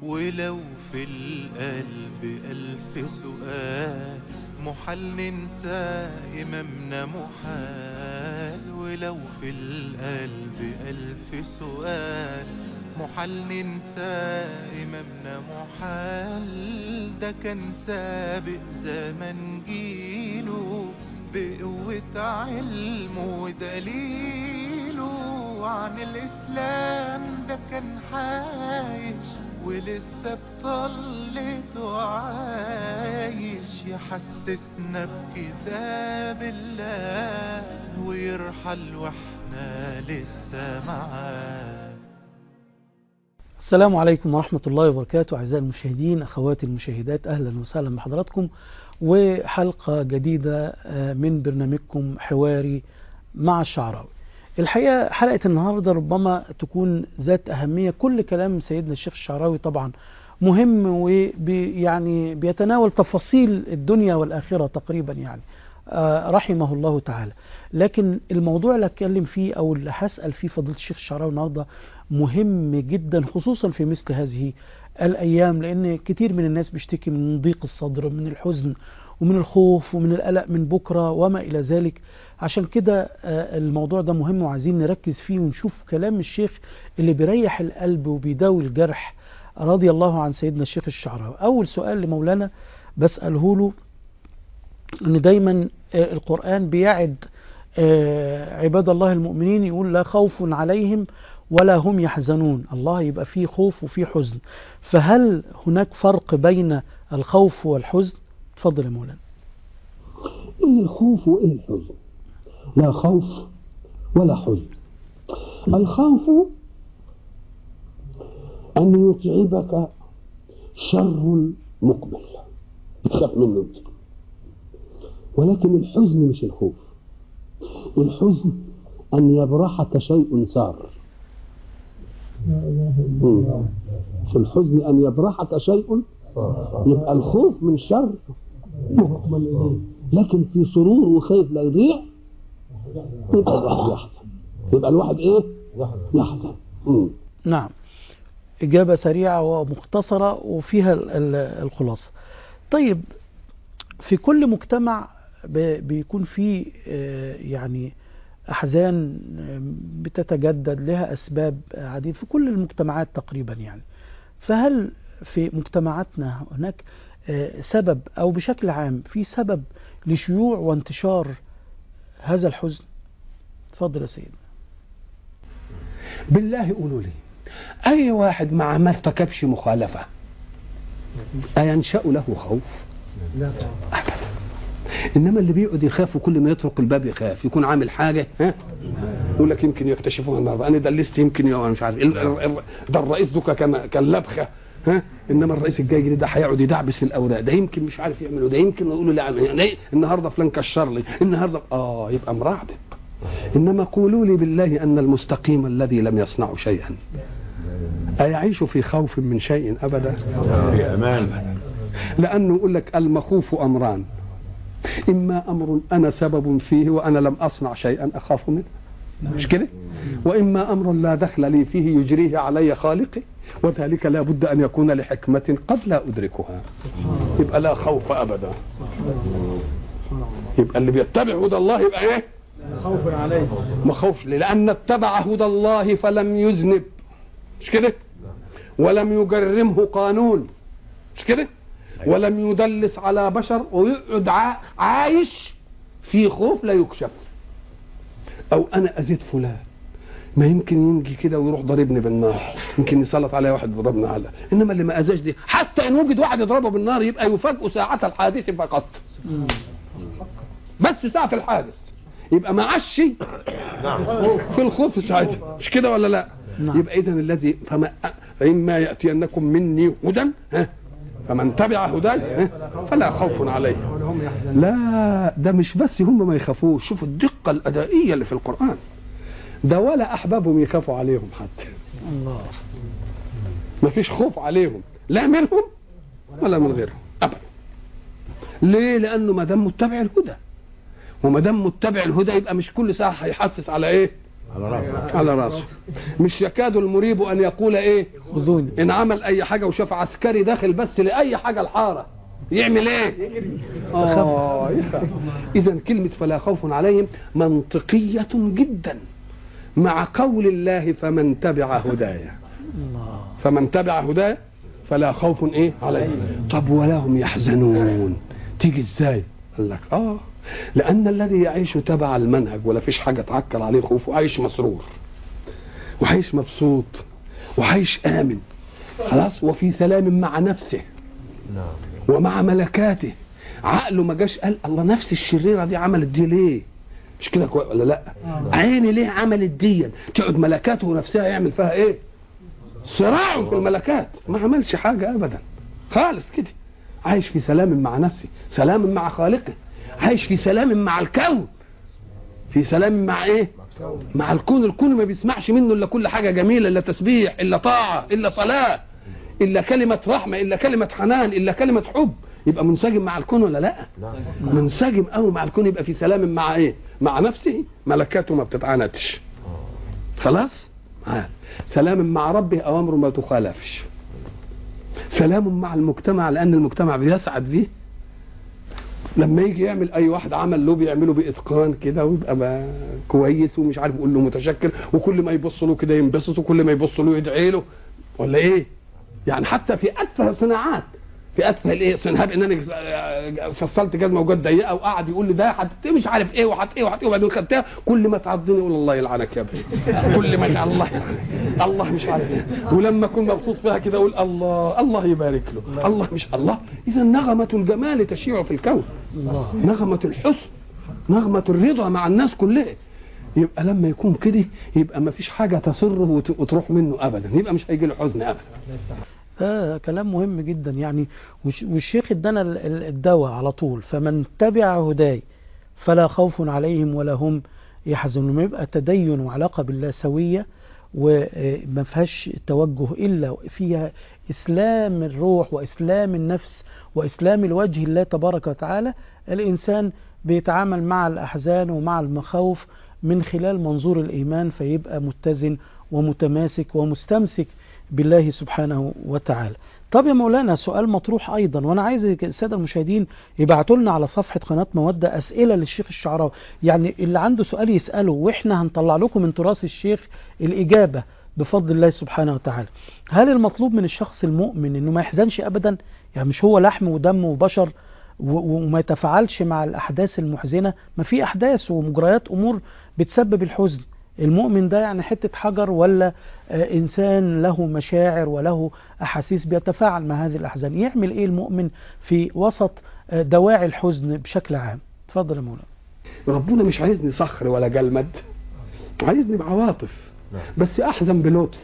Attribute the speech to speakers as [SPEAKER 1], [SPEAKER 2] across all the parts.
[SPEAKER 1] ولو في القلب ألف سؤال محال ننسى إمامنا محال ولو في القلب ألف سؤال محال ننسى إمامنا محال ده كان سابق زمن جيله بقوة علم ودليله عن الإسلام ده كان عايش ولسه بطلته عايش يحسسنا بكتاب الله ويرحل واحنا لسه معاه
[SPEAKER 2] السلام عليكم ورحمة الله وبركاته أعزائي المشاهدين أخواتي المشاهدات أهلا وسهلا بحضراتكم وحلقة جديدة من برنامجكم حواري مع الشعراوي الحقيقة حلقة النهاردة ربما تكون ذات أهمية كل كلام سيدنا الشيخ الشعراوي طبعا مهم ويعني بيتناول تفاصيل الدنيا والآخرة تقريبا يعني رحمه الله تعالى لكن الموضوع اللي اتكلم فيه او اللي هسال فيه فضيله الشيخ الشعراوي النهارده مهم جدا خصوصا في مثل هذه الايام لان كتير من الناس بيشتكي من ضيق الصدر من الحزن ومن الخوف ومن القلق من بكره وما الى ذلك عشان كده الموضوع ده مهم وعايزين نركز فيه ونشوف كلام الشيخ اللي بيريح القلب وبيداوي الجرح رضي الله عن سيدنا الشيخ الشعراوي اول سؤال لمولانا بساله له ان دايما القرآن بيعد عباد الله المؤمنين يقول لا خوف عليهم ولا هم يحزنون الله يبقى فيه خوف وفيه حزن فهل هناك فرق بين الخوف والحزن تفضل يا مولانا
[SPEAKER 3] ايه الخوف وايه الحزن لا خوف ولا حزن الخوف ان يتعبك شر مقبل بتخاف منه ولكن الحزن مش الخوف الحزن أن يبرحك شيء سار في الحزن أن يبرحك شيء يبقى الخوف من شر مقبل إليه لكن في سرور وخايف لا يضيع يبقى الواحد يحزن يبقى الواحد إيه؟ يحزن
[SPEAKER 2] نعم إجابة سريعة ومختصرة وفيها الخلاصة طيب في كل مجتمع بيكون فيه يعني أحزان بتتجدد لها أسباب عديدة في كل المجتمعات تقريبا يعني فهل في مجتمعاتنا هناك سبب أو بشكل عام في سبب لشيوع وانتشار هذا الحزن تفضل يا سيدنا
[SPEAKER 3] بالله قولوا لي أي واحد مع ما ارتكبش مخالفة أينشأ له خوف
[SPEAKER 4] لا
[SPEAKER 3] أبدا انما اللي بيقعد يخاف وكل ما يطرق الباب يخاف يكون عامل حاجه ها يقول لك يمكن يكتشفوها النهارده انا دلست يمكن يا مش عارف ده الرئيس دوكا كان كان لبخه ها انما الرئيس الجاي ده هيقعد يدعبس في الاوراق ده يمكن مش عارف يعمله ده يمكن يقول له لا يعني النهارده فلان كشر لي النهارده اه يبقى مرعب انما قولوا لي بالله ان المستقيم الذي لم يصنع شيئا أيعيش في خوف من شيء أبدا
[SPEAKER 4] في أمان
[SPEAKER 3] لأنه يقول لك المخوف أمران إما أمر أنا سبب فيه وأنا لم أصنع شيئا أخاف منه مش كده وإما أمر لا دخل لي فيه يجريه علي خالقي وذلك لا بد أن يكون لحكمة قد لا أدركها يبقى لا خوف أبدا يبقى اللي بيتبع هدى الله يبقى إيه
[SPEAKER 2] خوف عليه
[SPEAKER 3] ما خوفش لأن اتبع هدى الله فلم يذنب مش كده ولم يجرمه قانون مش كده ولم يدلس على بشر ويقعد عايش في خوف لا يكشف او انا اذيت فلان ما يمكن يجي كده ويروح ضاربني بالنار يمكن يسلط عليا واحد يضربني على انما اللي ما اذاش دي حتى ان وجد واحد يضربه بالنار يبقى يفاجئ ساعة الحادث فقط بس ساعة الحادث يبقى ما عاش شيء في الخوف ساعتها مش كده ولا لا
[SPEAKER 2] نعم.
[SPEAKER 3] يبقى اذا الذي فما فإما يأتينكم مني هدى ها فمن تبع هداي ها فلا خوف عليه لا ده مش بس هم ما يخافوش شوفوا الدقة الأدائية اللي في القرآن ده ولا أحبابهم يخافوا عليهم حتى
[SPEAKER 2] الله
[SPEAKER 3] ما فيش خوف عليهم لا منهم ولا من غيرهم أبدا ليه لأنه ما دام متبع الهدى وما دام متبع الهدى يبقى مش كل ساعة هيحسس على إيه
[SPEAKER 4] على راسك
[SPEAKER 3] على راسه مش يكاد المريب ان يقول ايه
[SPEAKER 2] خذوني
[SPEAKER 3] ان عمل اي حاجه وشاف عسكري داخل بس لاي حاجه الحاره يعمل ايه اه يخاف اذا كلمه فلا خوف عليهم منطقيه جدا مع قول الله فمن تبع هدايا
[SPEAKER 2] الله
[SPEAKER 3] فمن تبع هدايا فلا خوف ايه عليهم طب ولا هم يحزنون تيجي ازاي قال لك اه لان الذي يعيش تبع المنهج ولا فيش حاجه تعكر عليه خوف وعايش مسرور وعايش مبسوط وعايش امن خلاص وفي سلام مع نفسه
[SPEAKER 4] نعم
[SPEAKER 3] ومع ملكاته عقله ما جاش قال الله نفس الشريره دي عملت دي ليه مش كده كوي ولا لا عيني ليه عملت دي تقعد ملكاته نفسها يعمل فيها ايه صراع في الملكات ما عملش حاجه ابدا خالص كده عايش في سلام مع نفسه سلام مع خالقه عايش في سلام مع الكون في سلام مع ايه مع الكون الكون ما بيسمعش منه الا كل حاجه جميله الا تسبيح الا طاعه الا صلاه الا كلمه رحمه الا كلمه حنان الا كلمه حب يبقى منسجم مع الكون ولا لا
[SPEAKER 4] نعم
[SPEAKER 3] منسجم قوي مع الكون يبقى في سلام مع ايه مع نفسه ملكاته ما بتتعاندش خلاص آه. سلام مع ربه اوامره ما تخالفش سلام مع المجتمع لان المجتمع بيسعد بيه لما يجي يعمل اي واحد عمل له بيعمله باتقان كده ويبقى بقى كويس ومش عارف يقول له متشكر وكل ما يبص له كده ينبسط وكل ما يبص له يدعي له ولا ايه يعني حتى في اتفه الصناعات في اتفه الايه صنهاب ان انا فصلت جزمه وجت ضيقه وقعد يقول لي ده حط مش عارف ايه وحط ايه وحط ايه وبعدين خدتها كل ما تعضني يقول الله يلعنك يا ابني كل ما الله يلعنك الله مش عارف ايه ولما اكون مبسوط فيها كده اقول الله الله يبارك له الله مش الله اذا نغمه الجمال تشيع في الكون
[SPEAKER 2] الله
[SPEAKER 3] نغمه الحسن نغمه الرضا مع الناس كلها يبقى لما يكون كده يبقى ما فيش حاجه تسره وت- وتروح منه ابدا يبقى مش هيجي له حزن ابدا
[SPEAKER 2] ده كلام مهم جدا يعني وش- والشيخ ادانا ال- ال- الدواء على طول فمن تبع هداي فلا خوف عليهم ولا هم يحزنون لما يبقى تدين وعلاقة بالله سوية وما فيهاش توجه إلا فيها إسلام الروح وإسلام النفس وإسلام الوجه الله تبارك وتعالى الإنسان بيتعامل مع الأحزان ومع المخاوف من خلال منظور الإيمان فيبقى متزن ومتماسك ومستمسك بالله سبحانه وتعالى طب يا مولانا سؤال مطروح أيضا وأنا عايز السادة المشاهدين يبعتوا لنا على صفحة قناة مودة أسئلة للشيخ الشعراوي يعني اللي عنده سؤال يسأله وإحنا هنطلع لكم من تراث الشيخ الإجابة بفضل الله سبحانه وتعالى هل المطلوب من الشخص المؤمن أنه ما يحزنش أبدا يعني مش هو لحم ودم وبشر و- وما يتفاعلش مع الأحداث المحزنة ما في أحداث ومجريات أمور بتسبب الحزن المؤمن ده يعني حتة حجر ولا آه، إنسان له مشاعر وله أحاسيس بيتفاعل مع هذه الأحزان يعمل إيه المؤمن في وسط آه، دواعي الحزن بشكل عام تفضل يا مولانا
[SPEAKER 3] ربنا مش عايزني صخر ولا جلمد عايزني بعواطف بس احزن بلطف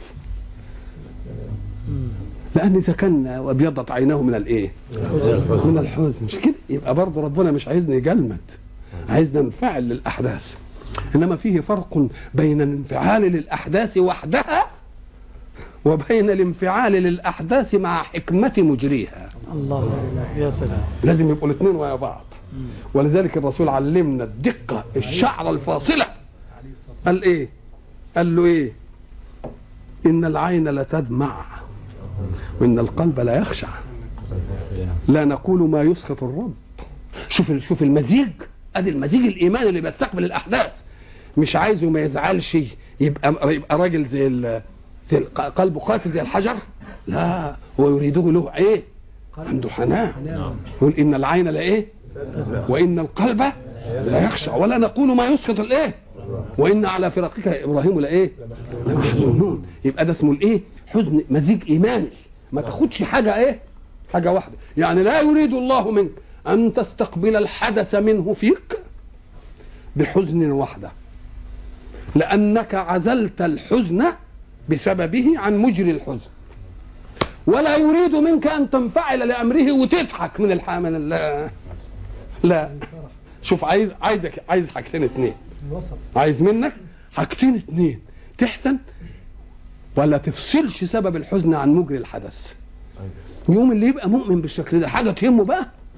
[SPEAKER 3] لان اذا كان وابيضت عيناه من الايه من الحزن مش كده يبقى برضه ربنا مش عايزني جلمد عايزنا ننفعل للاحداث انما فيه فرق بين الانفعال للاحداث وحدها وبين الانفعال للاحداث مع حكمه مجريها
[SPEAKER 2] الله يا سلام
[SPEAKER 3] لازم يبقوا الاثنين ويا بعض ولذلك الرسول علمنا الدقة الشعرة الفاصلة قال ايه قال له ايه ان العين لتدمع وان القلب لا يخشع لا نقول ما يسخط الرب شوف شوف المزيج ادي المزيج الايمان اللي بيستقبل الاحداث مش عايزه ما يزعلش يبقى يبقى راجل زي ال- زي الق- قلبه قاسي زي الحجر لا هو يريده له ايه عنده حنان يقول ان العين لا ايه وان القلب لا يخشع ولا نقول ما يسقط الايه وان على فراقك يا ابراهيم لايه لمحزونون يبقى ده اسمه الايه حزن مزيج ايماني ما تاخدش حاجه ايه حاجه واحده يعني لا يريد الله منك ان تستقبل الحدث منه فيك بحزن وحده لانك عزلت الحزن بسببه عن مجري الحزن ولا يريد منك ان تنفعل لامره وتضحك من الح من ال- لا شوف عايز عايزك عايز حاجتين اتنين عايز منك حاجتين اتنين تحزن ولا تفصلش سبب الحزن عن مجري الحدث يوم اللي يبقى مؤمن بالشكل ده حاجه تهمه بقى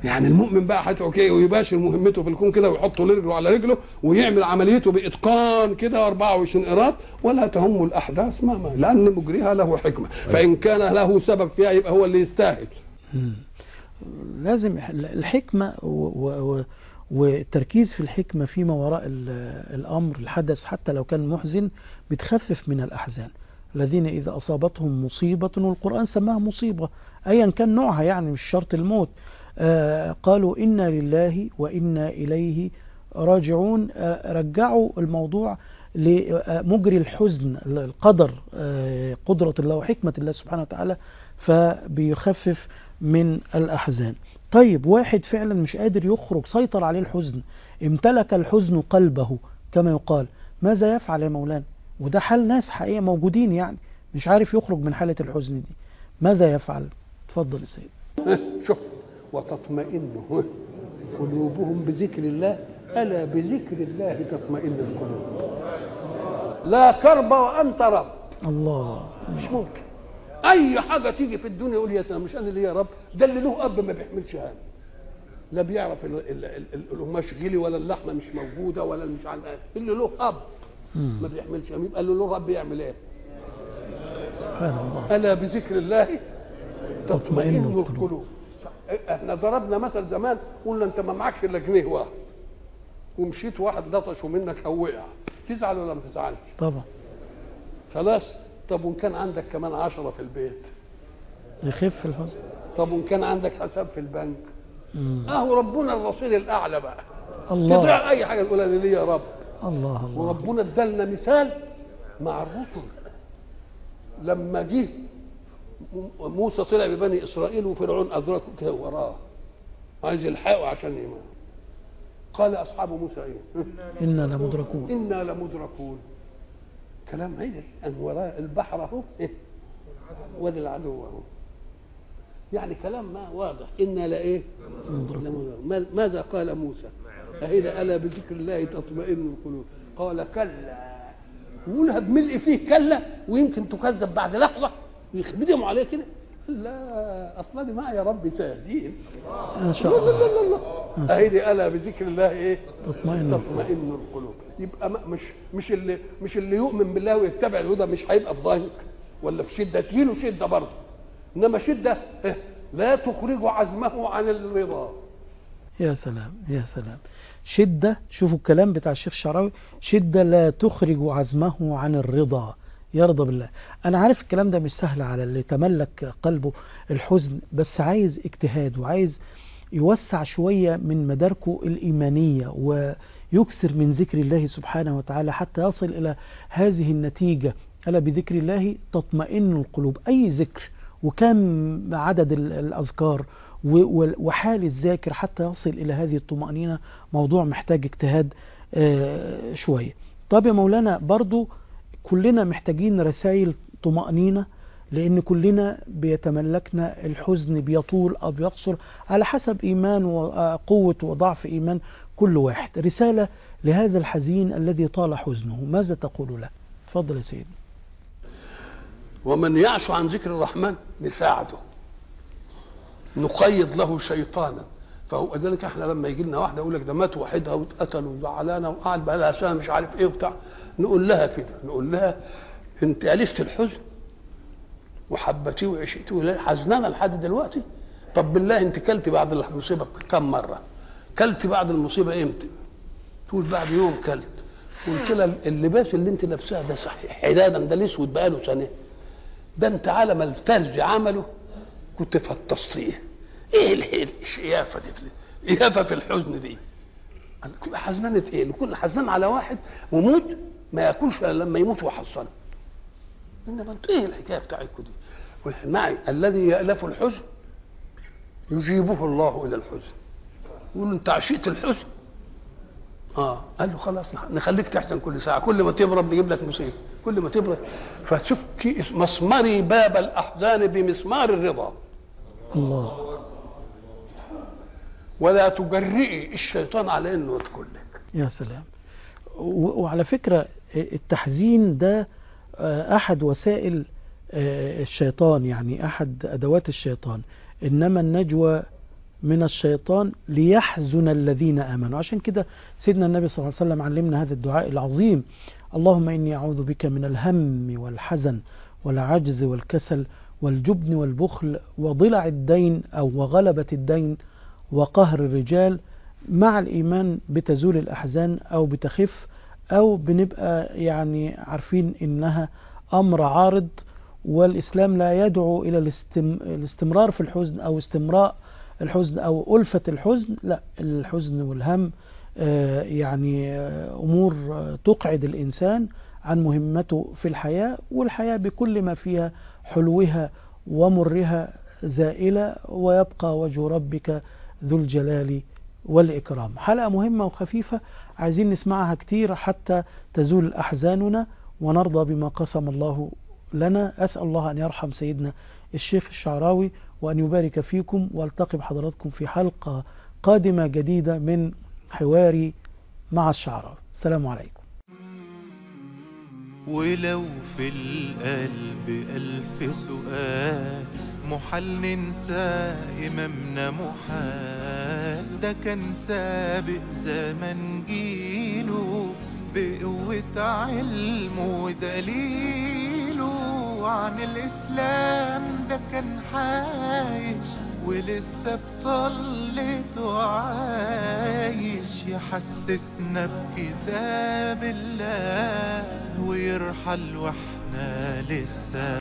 [SPEAKER 3] يعني المؤمن بقى هيتعب كده ويباشر مهمته في الكون كده ويحط رجله على رجله ويعمل عمليته باتقان كده 24 قيراط ولا تهم الاحداث ما ما لان مجريها له حكمه فان كان له سبب فيها يبقى هو اللي يستاهل
[SPEAKER 2] مم. لازم الحكمة و- و- و- والتركيز في الحكمة فيما وراء ال- الأمر الحدث حتى لو كان محزن بتخفف من الأحزان الذين إذا أصابتهم مصيبة والقرآن سماها مصيبة أيا كان نوعها يعني مش شرط الموت آه قالوا إنا لله وإنا إليه راجعون آه رجعوا الموضوع لمجري الحزن القدر آه قدرة الله وحكمة الله سبحانه وتعالى فبيخفف من الأحزان طيب واحد فعلا مش قادر يخرج سيطر عليه الحزن امتلك الحزن قلبه كما يقال ماذا يفعل يا مولانا وده حال ناس حقيقة موجودين يعني مش عارف يخرج من حالة الحزن دي ماذا يفعل تفضل يا سيد
[SPEAKER 3] شوف وتطمئن قلوبهم بذكر الله ألا بذكر الله تطمئن القلوب لا كرب وأنت رب
[SPEAKER 2] الله
[SPEAKER 3] مش ممكن أي حاجة تيجي في الدنيا يقول يا سلام مش أنا اللي يا رب ده اللي له أب ما بيحملش هم لا بيعرف ال- ال- ال- ال- القماش غلي ولا اللحمة مش موجودة ولا مش عارف إيه. اللي له أب
[SPEAKER 2] مم.
[SPEAKER 3] ما بيحملش هم يبقى اللي له رب يعمل إيه
[SPEAKER 2] سبحان الله
[SPEAKER 3] ألا بذكر الله
[SPEAKER 2] تطمئن
[SPEAKER 3] تطمئن
[SPEAKER 2] القلوب.
[SPEAKER 3] القلوب احنا ضربنا مثل زمان قلنا انت ما معكش الا جنيه واحد ومشيت واحد لطشه منك او وقع تزعل ولا ما تزعلش
[SPEAKER 2] طبعا
[SPEAKER 3] خلاص طب وان كان عندك كمان عشرة في البيت
[SPEAKER 2] يخف الحزن
[SPEAKER 3] طب وان كان عندك حساب في البنك
[SPEAKER 2] مم.
[SPEAKER 3] اهو ربنا الرصيد الاعلى بقى
[SPEAKER 2] الله
[SPEAKER 3] تضيع اي حاجه تقول انا ليه يا رب
[SPEAKER 2] الله الله
[SPEAKER 3] وربنا ادالنا مثال مع الرسل لما جه م- موسى طلع ببني اسرائيل وفرعون ادركه كده وراه عايز يلحقه عشان يموت قال اصحاب موسى ايه؟
[SPEAKER 2] إنا لمدركون
[SPEAKER 3] انا لمدركون كلام عدل ان وراء البحر اهو إيه؟ وادي العدو اهو يعني كلام ما واضح انا لايه؟
[SPEAKER 2] مدركون
[SPEAKER 3] لمدركون. ما- ماذا قال موسى؟ أهذا ألا بذكر الله تطمئن القلوب قال كلا يقولها بملء فيه كلا ويمكن تكذب بعد لحظة ويخدموا عليه كده لا اصلا دي معي يا ربي سيهدين
[SPEAKER 2] ما شاء
[SPEAKER 3] لا
[SPEAKER 2] الله
[SPEAKER 3] لا لا لا اهدي الا بذكر الله ايه
[SPEAKER 2] تطمئن القلوب.
[SPEAKER 3] تطمئن القلوب يبقى ما- مش مش اللي مش اللي يؤمن بالله ويتبع الهدى مش هيبقى في ضيق ولا في شده تجيله شده برضه انما شده إيه؟ لا تخرج عزمه عن الرضا
[SPEAKER 2] يا سلام يا سلام شدة شوفوا الكلام بتاع الشيخ الشعراوي شدة لا تخرج عزمه عن الرضا يرضى بالله أنا عارف الكلام ده مش سهل على اللي تملك قلبه الحزن بس عايز اجتهاد وعايز يوسع شوية من مداركه الإيمانية ويكثر من ذكر الله سبحانه وتعالى حتى يصل إلى هذه النتيجة ألا بذكر الله تطمئن القلوب أي ذكر وكم عدد ال- الأذكار و- و- وحال الذاكر حتى يصل إلى هذه الطمأنينة موضوع محتاج اجتهاد آه، شوية طب يا مولانا برضو كلنا محتاجين رسائل طمأنينة لأن كلنا بيتملكنا الحزن بيطول أو بيقصر على حسب إيمان وقوة وضعف إيمان كل واحد رسالة لهذا الحزين الذي طال حزنه ماذا تقول له تفضل يا سيدي
[SPEAKER 3] ومن يعش عن ذكر الرحمن نساعده نقيض له شيطانا فهو ذلك احنا لما يجي لنا واحده يقول لك ده مات وحدها واتقتل وزعلانه وقعد بقى لها سنه مش عارف ايه وبتاع نقول لها كده نقول لها انت الفت الحزن وحبتيه وعشتيه ولا- حزنانه لحد دلوقتي طب بالله انت كلتي بعد المصيبه كم مره كلتي بعد المصيبه امتى تقول بعد يوم كلت قلت لها اللباس اللي انت لابساه ده صحيح حدادا ده الاسود بقاله سنه ده انت على ما الثلج عمله كنت فطستيه ايه ال- الشيافه دي اليافه في الحزن دي قال كل حزنانة ايه كل حزنان على واحد وموت ما ياكلش الا لما يموت ويحصله انما انتوا ايه الحكايه بتاعتكم دي معي الذي يالف الحزن يجيبه الله الى الحزن يقول له انت عشقت الحزن اه قال له خلاص نخ- نخليك تحزن كل ساعه كل ما تبرد نجيب لك مصيبه كل ما تبرد فسكي اس- مسمري باب الاحزان بمسمار الرضا
[SPEAKER 2] الله
[SPEAKER 3] ولا تجرئي الشيطان على انه يدخل لك
[SPEAKER 2] يا سلام و- وعلى فكرة التحزين ده آه، أحد وسائل آه، الشيطان يعني أحد أدوات الشيطان إنما النجوى من الشيطان ليحزن الذين آمنوا عشان كده سيدنا النبي صلى الله عليه وسلم علمنا هذا الدعاء العظيم اللهم إني أعوذ بك من الهم والحزن والعجز والكسل والجبن والبخل وضلع الدين أو وغلبة الدين وقهر الرجال مع الإيمان بتزول الأحزان أو بتخف أو بنبقى يعني عارفين إنها أمر عارض والإسلام لا يدعو إلى الاستم... الاستمرار في الحزن أو استمراء الحزن أو ألفة الحزن لا الحزن والهم آه، يعني آه، أمور آه، تقعد الإنسان عن مهمته في الحياة والحياة بكل ما فيها حلوها ومرها زائلة ويبقى وجه ربك ذو الجلال والإكرام حلقة مهمة وخفيفة عايزين نسمعها كتير حتى تزول أحزاننا ونرضى بما قسم الله لنا أسأل الله أن يرحم سيدنا الشيخ الشعراوي وأن يبارك فيكم والتقي بحضراتكم في حلقة قادمة جديدة من حواري مع الشعراوي السلام عليكم
[SPEAKER 1] ولو في القلب ألف سؤال محال ننسى إمامنا محال ده كان سابق زمن جيله بقوة علمه ودليله عن الإسلام ده كان عايش ولسه بطلته عايش يحسسنا بكتاب الله ويرحل واحنا لسه